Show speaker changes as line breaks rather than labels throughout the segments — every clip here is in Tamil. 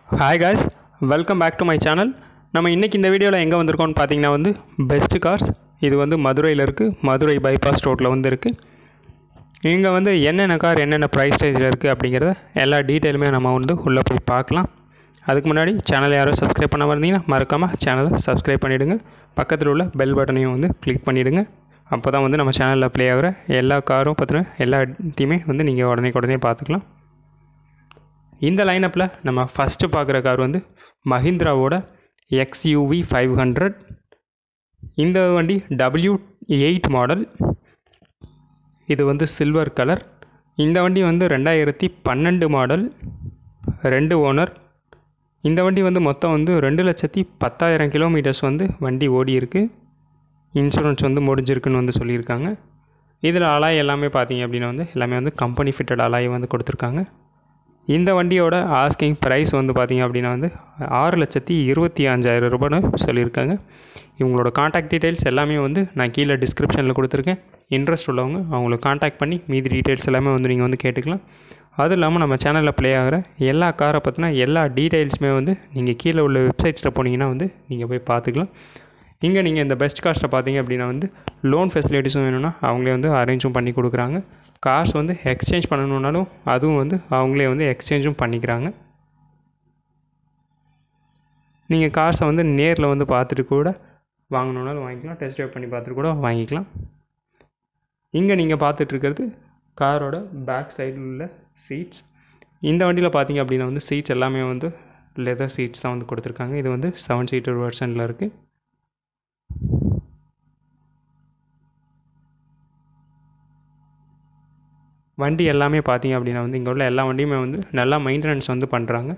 hi guys welcome back to my channel நம்ம இன்றைக்கி இந்த வீடியோவில் எங்கே வந்திருக்கோம்னு பார்த்தீங்கன்னா வந்து பெஸ்ட் கார்ஸ் இது வந்து மதுரையில் இருக்குது மதுரை பைபாஸ் ரோட்டில் வந்து இருக்குது இங்கே வந்து என்னென்ன கார் என்னென்ன ப்ரைஸ் ஸ்டேஜில் இருக்குது அப்படிங்கிறத எல்லா டீட்டெயிலுமே நம்ம வந்து உள்ளே போய் பார்க்கலாம் அதுக்கு முன்னாடி சேனலை யாரும் சப்ஸ்கிரைப் பண்ணாமல் இருந்தீங்கன்னா மறக்காமல் சேனலை சப்ஸ்கிரைப் பண்ணிவிடுங்க பக்கத்தில் உள்ள பெல் பட்டனையும் வந்து கிளிக் பண்ணிவிடுங்க அப்போ தான் வந்து நம்ம சேனலில் ப்ளே ஆகிற எல்லா காரும் பற்றின எல்லாத்தையுமே வந்து நீங்கள் உடனே உடனே பார்த்துக்கலாம் இந்த லைனப்பில் நம்ம ஃபஸ்ட்டு பார்க்குற கார் வந்து மஹிந்திராவோட எக்ஸ்யூவி ஃபைவ் ஹண்ட்ரட் இந்த வண்டி டபிள்யூ எயிட் மாடல் இது வந்து சில்வர் கலர் இந்த வண்டி வந்து ரெண்டாயிரத்தி பன்னெண்டு மாடல் ரெண்டு ஓனர் இந்த வண்டி வந்து மொத்தம் வந்து ரெண்டு லட்சத்தி பத்தாயிரம் கிலோமீட்டர்ஸ் வந்து வண்டி ஓடி இருக்கு இன்சூரன்ஸ் வந்து முடிஞ்சிருக்குன்னு வந்து சொல்லியிருக்காங்க இதில் அலாய் எல்லாமே பார்த்தீங்க அப்படின்னா வந்து எல்லாமே வந்து கம்பெனி ஃபிட்டட் அலாய் வந்து கொடுத்துருக்காங்க இந்த வண்டியோட ஆஸ்கிங் ப்ரைஸ் வந்து பார்த்திங்க அப்படின்னா வந்து ஆறு லட்சத்தி இருபத்தி அஞ்சாயிரம் ரூபான்னு சொல்லியிருக்காங்க இவங்களோட காண்டாக்ட் டீட்டெயில்ஸ் எல்லாமே வந்து நான் கீழே டிஸ்கிரிப்ஷனில் கொடுத்துருக்கேன் இன்ட்ரெஸ்ட் உள்ளவங்க அவங்களுக்கு காண்டாக்ட் பண்ணி மீதி டீட்டெயில்ஸ் எல்லாமே வந்து நீங்கள் வந்து கேட்டுக்கலாம் அதுவும் இல்லாமல் நம்ம சேனலில் ப்ளே ஆகிற எல்லா காரை பற்றின எல்லா டீட்டெயில்ஸுமே வந்து நீங்கள் கீழே உள்ள வெப்சைட்ஸில் போனீங்கன்னா வந்து நீங்கள் போய் பார்த்துக்கலாம் இங்கே நீங்கள் இந்த பெஸ்ட் காஸ்ட்டை பார்த்தீங்க அப்படின்னா வந்து லோன் ஃபெசிலிட்டிஸும் வேணும்னா அவங்களே வந்து அரேஞ்சும் பண்ணி கொடுக்குறாங்க கார்ஸ் வந்து எக்ஸ்சேஞ்ச் பண்ணணுன்னாலும் அதுவும் வந்து அவங்களே வந்து எக்ஸ்சேஞ்சும் பண்ணிக்கிறாங்க நீங்கள் கார்ஸை வந்து நேரில் வந்து பார்த்துட்டு கூட வாங்கணுன்னாலும் வாங்கிக்கலாம் டெஸ்ட் ட்ரைவ் பண்ணி பார்த்துட்டு கூட வாங்கிக்கலாம் இங்கே நீங்கள் பார்த்துட்ருக்கிறது காரோட பேக் சைடில் உள்ள சீட்ஸ் இந்த வண்டியில் பார்த்தீங்க அப்படின்னா வந்து சீட்ஸ் எல்லாமே வந்து லெதர் சீட்ஸ் தான் வந்து கொடுத்துருக்காங்க இது வந்து செவன் சீட்டர் வெர்ஷனில் இருக்குது வண்டி எல்லாமே பார்த்தீங்க அப்படின்னா வந்து இங்கே உள்ள எல்லா வண்டியுமே வந்து நல்லா மெயின்டெனன்ஸ் வந்து பண்ணுறாங்க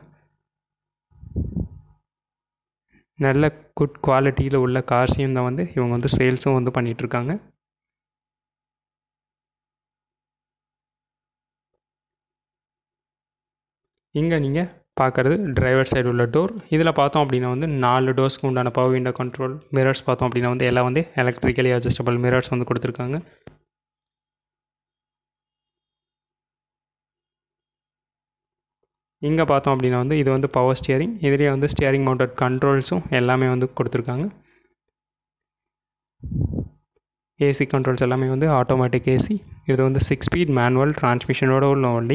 நல்ல குட் குவாலிட்டியில் உள்ள கார்ஸையும் தான் வந்து இவங்க வந்து சேல்ஸும் வந்து பண்ணிகிட்ருக்காங்க இங்கே நீங்கள் பார்க்குறது டிரைவர் சைடு உள்ள டோர் இதில் பார்த்தோம் அப்படின்னா வந்து நாலு டோர்ஸ்க்கு உண்டான பவர் விண்டோ கண்ட்ரோல் மிரர்ஸ் பார்த்தோம் அப்படின்னா வந்து எல்லாம் வந்து எலக்ட்ரிக்கலி அட்ஜஸ்டபிள் மிரர்ஸ் வந்து கொடுத்துருக்காங்க இங்கே பார்த்தோம் அப்படின்னா வந்து இது வந்து பவர் ஸ்டியரிங் இதுலேயே வந்து ஸ்டியரிங் மவுண்டட் கண்ட்ரோல்ஸும் எல்லாமே வந்து கொடுத்துருக்காங்க ஏசி கண்ட்ரோல்ஸ் எல்லாமே வந்து ஆட்டோமேட்டிக் ஏசி இது வந்து சிக்ஸ் ஸ்பீட் மேனுவல் டிரான்ஸ்மிஷனோட உள்ள வண்டி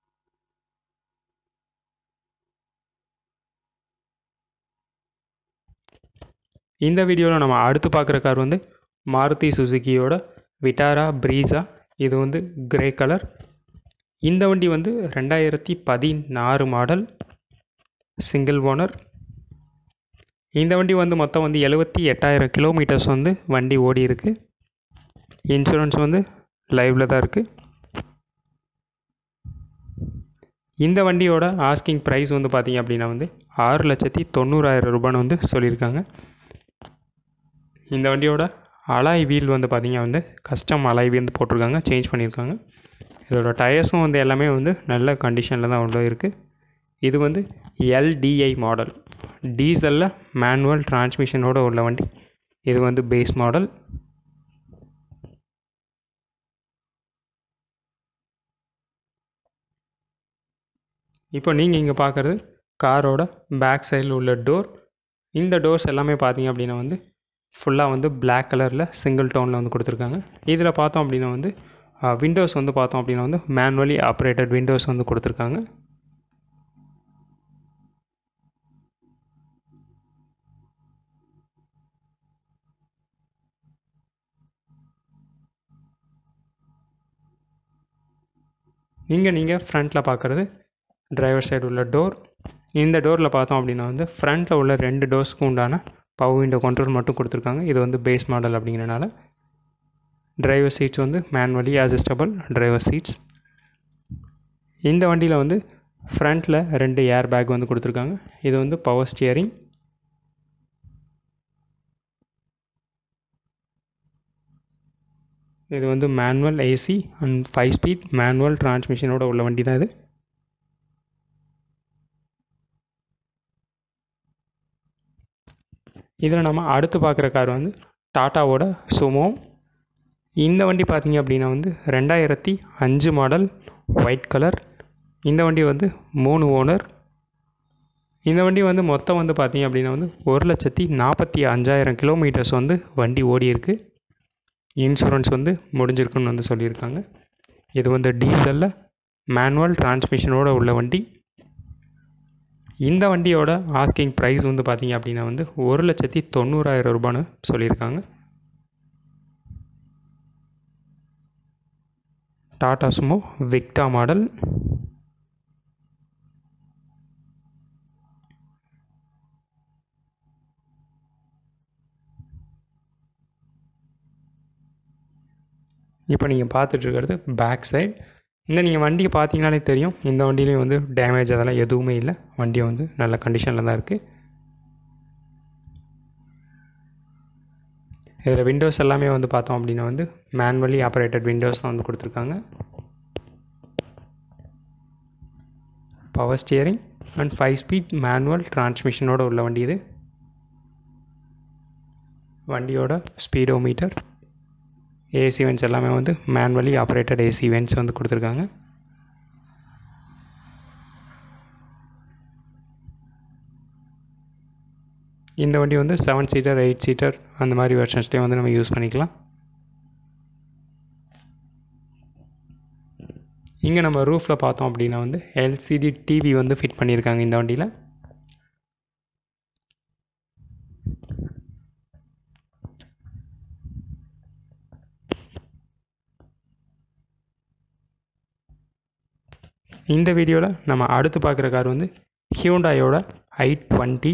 இந்த வீடியோவில் நம்ம அடுத்து பார்க்குற கார் வந்து மாருதி சுசுக்கியோட விட்டாரா ப்ரீஸா இது வந்து கிரே கலர் இந்த வண்டி வந்து ரெண்டாயிரத்தி பதினாறு மாடல் சிங்கிள் ஓனர் இந்த வண்டி வந்து மொத்தம் வந்து எழுபத்தி எட்டாயிரம் கிலோமீட்டர்ஸ் வந்து வண்டி ஓடி இருக்கு இன்சூரன்ஸ் வந்து லைவில் தான் இருக்குது இந்த வண்டியோட ஆஸ்கிங் ப்ரைஸ் வந்து பார்த்திங்க அப்படின்னா வந்து ஆறு லட்சத்தி தொண்ணூறாயிரம் ரூபான்னு வந்து சொல்லியிருக்காங்க இந்த வண்டியோட அலாய் வீல் வந்து பார்த்திங்க வந்து கஸ்டம் அலாய் வீல் வந்து போட்டிருக்காங்க சேஞ்ச் பண்ணியிருக்காங்க இதோட டயர்ஸும் வந்து எல்லாமே வந்து நல்ல கண்டிஷனில் தான் உள்ள இருக்குது இது வந்து எல்டிஐ மாடல் டீசலில் மேனுவல் டிரான்ஸ்மிஷனோட உள்ள வண்டி இது வந்து பேஸ் மாடல் இப்போ நீங்கள் இங்கே பார்க்குறது காரோட பேக் சைடில் உள்ள டோர் இந்த டோர்ஸ் எல்லாமே பார்த்தீங்க அப்படின்னா வந்து ஃபுல்லாக வந்து பிளாக் கலரில் சிங்கிள் டோனில் வந்து கொடுத்துருக்காங்க இதில் பார்த்தோம் அப்படின்னா வந்து விண்டோஸ் வந்து பார்த்தோம் அப்படின்னா வந்து மேனுவலி ஆப்ரேட்டட் விண்டோஸ் வந்து கொடுத்துருக்காங்க இங்கே நீங்கள் ஃப்ரண்ட்டில் பார்க்குறது டிரைவர் சைடு உள்ள டோர் இந்த டோரில் பார்த்தோம் அப்படின்னா வந்து ஃப்ரண்ட்டில் உள்ள ரெண்டு டோர்ஸ்க்கு உண்டான பவர் விண்டோ கண்ட்ரோல் மட்டும் கொடுத்துருக்காங்க இது வந்து பேஸ் மாடல் அப்படிங்கிறனால டிரைவர் சீட்ஸ் வந்து மேனுவலி அட்ஜஸ்டபிள் டிரைவர் சீட்ஸ் இந்த வண்டியில் வந்து ஃப்ரண்ட்டில் ரெண்டு ஏர் பேக் வந்து கொடுத்துருக்காங்க இது வந்து பவர் ஸ்டியரிங் இது வந்து manual AC and five speed manual டிரான்ஸ்மிஷனோட உள்ள வண்டி தான் இது இதில் நம்ம அடுத்து பார்க்குற கார் வந்து டாட்டாவோட சுமோ இந்த வண்டி பார்த்தீங்க அப்படின்னா வந்து ரெண்டாயிரத்தி அஞ்சு மாடல் ஒயிட் கலர் இந்த வண்டி வந்து மூணு ஓனர் இந்த வண்டி வந்து மொத்தம் வந்து பார்த்தீங்க அப்படின்னா வந்து ஒரு லட்சத்தி நாற்பத்தி அஞ்சாயிரம் கிலோமீட்டர்ஸ் வந்து வண்டி ஓடி இருக்கு இன்சூரன்ஸ் வந்து முடிஞ்சிருக்குன்னு வந்து சொல்லியிருக்காங்க இது வந்து டீசலில் மேனுவல் டிரான்ஸ்மிஷனோட உள்ள வண்டி இந்த வண்டியோட ஆஸ்கிங் ப்ரைஸ் வந்து பார்த்தீங்க அப்படின்னா வந்து ஒரு லட்சத்தி தொண்ணூறாயிரம் ரூபான்னு சொல்லியிருக்காங்க டாடா சுமோ விக்டா மாடல் இப்போ நீங்கள் பார்த்துட்டு இருக்கிறது பேக் சைடு இந்த நீங்கள் வண்டியை பார்த்தீங்கனாலே தெரியும் இந்த வண்டியிலையும் வந்து டேமேஜ் அதெல்லாம் எதுவுமே இல்லை வண்டி வந்து நல்ல கண்டிஷனில் தான் இருக்குது இதில் விண்டோஸ் எல்லாமே வந்து பார்த்தோம் அப்படின்னா வந்து மேனுவலி ஆப்ரேட்டட் விண்டோஸ் தான் வந்து கொடுத்துருக்காங்க power steering and five speed manual டிரான்ஸ்மிஷனோட உள்ள வண்டி இது வண்டியோட ஸ்பீடோமீட்டர் ஏசி வென்ட்ஸ் எல்லாமே வந்து மேனுவலி ஆப்ரேட்டட் ஏசி வென்ட்ஸ் வந்து கொடுத்துருக்காங்க இந்த வண்டி வந்து செவன் சீட்டர் எயிட் சீட்டர் அந்த மாதிரி வெர்ஷன்ஸ்லேயும் வந்து நம்ம யூஸ் பண்ணிக்கலாம் இங்கே நம்ம ரூஃபில் பார்த்தோம் அப்படின்னா வந்து எல்சிடி டிவி வந்து ஃபிட் பண்ணியிருக்காங்க இந்த வண்டியில் இந்த வீடியோவில் நம்ம அடுத்து பார்க்குற கார் வந்து ஹியூண்டாயோட ஐ டுவெண்ட்டி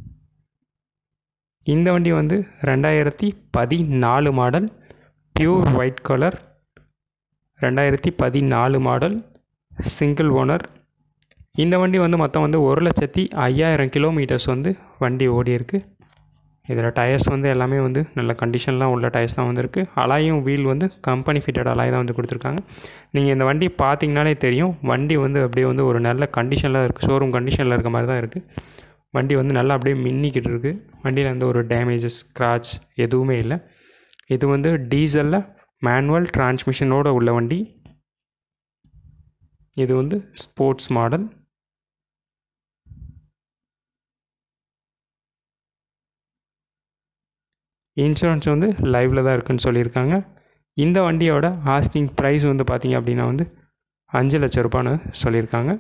இந்த வண்டி வந்து ரெண்டாயிரத்தி பதினாலு மாடல் பியூர் ஒயிட் கலர் ரெண்டாயிரத்தி பதினாலு மாடல் சிங்கிள் ஓனர் இந்த வண்டி வந்து மொத்தம் வந்து ஒரு லட்சத்தி ஐயாயிரம் கிலோமீட்டர்ஸ் வந்து வண்டி ஓடி இருக்கு இதில் டயர்ஸ் வந்து எல்லாமே வந்து நல்ல கண்டிஷன்லாம் உள்ள டயர்ஸ் தான் வந்துருக்கு அலாயும் வீல் வந்து கம்பெனி ஃபிட்டட் அலாய் தான் வந்து கொடுத்துருக்காங்க நீங்கள் இந்த வண்டி பார்த்தீங்கனாலே தெரியும் வண்டி வந்து அப்படியே வந்து ஒரு நல்ல கண்டிஷனில் இருக்குது ஷோரூம் கண்டிஷனில் இருக்க மாதிரி தான் இருக்குது வண்டி வந்து நல்லா அப்படியே மின்னிக்கிட்டு இருக்குது வண்டியில் எந்த ஒரு டேமேஜஸ் ஸ்க்ராட்ச் எதுவுமே இல்லை இது வந்து டீசலில் மேனுவல் டிரான்ஸ்மிஷனோட உள்ள வண்டி இது வந்து ஸ்போர்ட்ஸ் மாடல் இன்சூரன்ஸ் வந்து லைவில் தான் இருக்குன்னு சொல்லியிருக்காங்க இந்த வண்டியோட ஆஸ்கிங் ப்ரைஸ் வந்து பார்த்தீங்க அப்படின்னா வந்து அஞ்சு லட்ச ரூபான்னு சொல்லியிருக்காங்க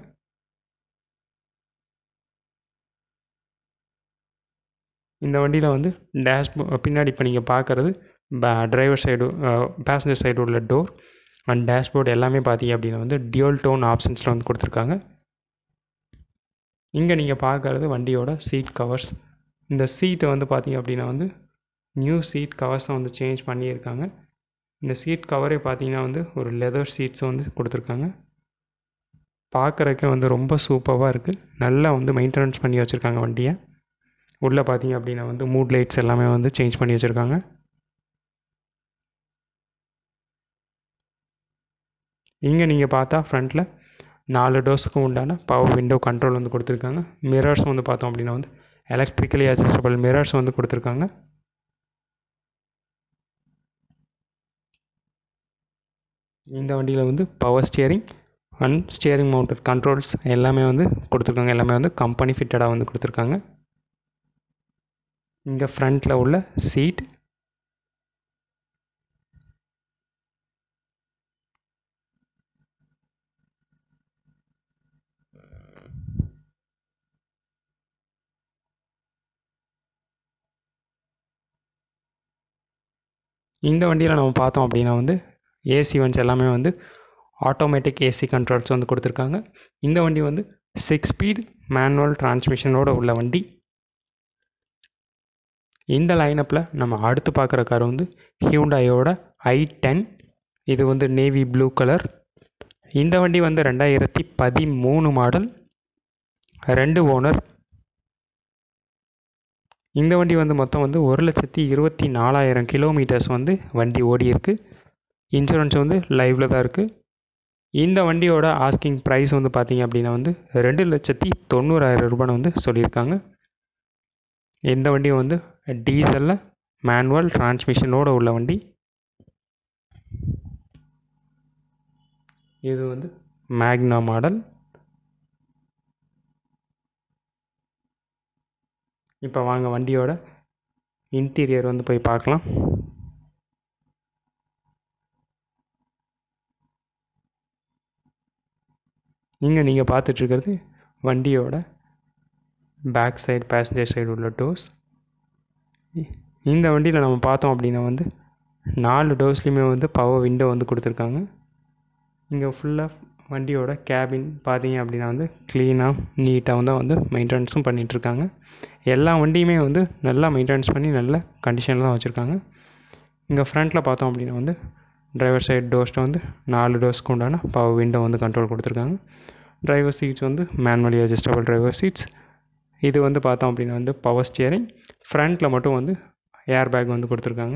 இந்த வண்டியில் வந்து டேஷ் பின்னாடி இப்போ நீங்கள் பார்க்குறது டிரைவர் சைடு பேசஞ்சர் சைடு உள்ள டோர் அண்ட் டேஷ்போர்டு எல்லாமே பார்த்தீங்க அப்படின்னா வந்து டியூல் டோன் ஆப்ஷன்ஸில் வந்து கொடுத்துருக்காங்க இங்கே நீங்கள் பார்க்குறது வண்டியோட சீட் கவர்ஸ் இந்த சீட்டை வந்து பார்த்தீங்க அப்படின்னா வந்து நியூ சீட் கவர்ஸை வந்து சேஞ்ச் பண்ணியிருக்காங்க இந்த சீட் கவரே பார்த்தீங்கன்னா வந்து ஒரு லெதர் சீட்ஸும் வந்து கொடுத்துருக்காங்க பார்க்குறக்கே வந்து ரொம்ப சூப்பராக இருக்குது நல்லா வந்து மெயின்டெனன்ஸ் பண்ணி வச்சுருக்காங்க வண்டியை உள்ளே பார்த்தீங்க அப்படின்னா வந்து மூட் லைட்ஸ் எல்லாமே வந்து சேஞ்ச் பண்ணி வச்சுருக்காங்க இங்கே நீங்கள் பார்த்தா ஃப்ரண்ட்டில் நாலு டோர்ஸுக்கும் உண்டான பவர் விண்டோ கண்ட்ரோல் வந்து கொடுத்துருக்காங்க மிரர்ஸ் வந்து பார்த்தோம் அப்படின்னா வந்து எலக்ட்ரிக்கலி அட்ஜஸ்டபிள் மிரர்ஸ் வந்து கொடுத்துருக்காங்க இந்த வண்டியில் வந்து power steering and steering mounted controls எல்லாமே வந்து கொடுத்துருக்காங்க எல்லாமே வந்து கம்பெனி ஃபிட்டடாக வந்து கொடுத்துருக்காங்க இங்கே ஃப்ரண்ட்டில் உள்ள சீட் இந்த வண்டியில் நம்ம பார்த்தோம் அப்படின்னா வந்து ஏசி வண்ஸ் எல்லாமே வந்து ஆட்டோமேட்டிக் ஏசி கண்ட்ரோல்ஸ் வந்து கொடுத்துருக்காங்க இந்த வண்டி வந்து சிக்ஸ் ஸ்பீட் மேனுவல் டிரான்ஸ்மிஷனோட உள்ள வண்டி இந்த லைனப்பில் நம்ம அடுத்து பார்க்குற கார் வந்து ஹியூண்டாயோட ஐ டென் இது வந்து நேவி ப்ளூ கலர் இந்த வண்டி வந்து ரெண்டாயிரத்தி பதிமூணு மாடல் ரெண்டு ஓனர் இந்த வண்டி வந்து மொத்தம் வந்து ஒரு லட்சத்தி இருபத்தி நாலாயிரம் கிலோமீட்டர்ஸ் வந்து வண்டி ஓடி இருக்கு இன்சூரன்ஸ் வந்து லைவில் தான் இருக்குது இந்த வண்டியோட ஆஸ்கிங் ப்ரைஸ் வந்து பார்த்தீங்க அப்படின்னா வந்து ரெண்டு லட்சத்தி தொண்ணூறாயிரம் ரூபான்னு வந்து சொல்லியிருக்காங்க இந்த வண்டியும் வந்து டீசலில் மேனுவல் டிரான்ஸ்மிஷனோட உள்ள வண்டி இது வந்து மேக்னா மாடல் இப்போ வாங்க வண்டியோட இன்டீரியர் வந்து போய் பார்க்கலாம் இங்கே நீங்கள் பார்த்துட்ருக்கிறது வண்டியோட பேக் சைடு பேசஞ்சர் சைடு உள்ள டோர்ஸ் இந்த வண்டியில் நம்ம பார்த்தோம் அப்படின்னா வந்து நாலு டோர்ஸ்லையுமே வந்து பவர் விண்டோ வந்து கொடுத்துருக்காங்க இங்கே ஃபுல்லாக வண்டியோட கேபின் பார்த்தீங்க அப்படின்னா வந்து க்ளீனாக நீட்டாக தான் வந்து மெயின்டெனன்ஸும் பண்ணிகிட்ருக்காங்க எல்லா வண்டியுமே வந்து நல்லா மெயின்டெனன்ஸ் பண்ணி நல்ல கண்டிஷனில் தான் வச்சுருக்காங்க இங்கே ஃப்ரண்ட்டில் பார்த்தோம் அப்படின்னா வந்து டிரைவர் சைடு டோர்ஸ்ட்டை வந்து நாலு டோர்ஸ்க்கு உண்டான பவர் விண்டோ வந்து கண்ட்ரோல் கொடுத்துருக்காங்க டிரைவர் சீட்ஸ் வந்து மேனுவலி அட்ஜஸ்டபிள் டிரைவர் சீட்ஸ் இது வந்து பார்த்தோம் அப்படின்னா வந்து பவர் ஸ்டியரிங் ஃப்ரண்ட்டில் மட்டும் வந்து ஏர் பேக் வந்து கொடுத்துருக்காங்க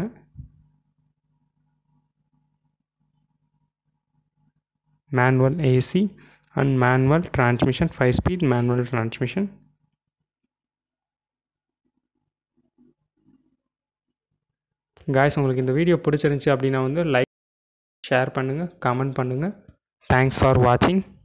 manual AC and manual transmission five speed manual transmission guys உங்களுக்கு இந்த வீடியோ பிடிச்சிருந்துச்சி அப்படின்னா வந்து லைக் ஷேர் பண்ணுங்கள் கமெண்ட் பண்ணுங்கள் தேங்க்ஸ் ஃபார் வாட்சிங்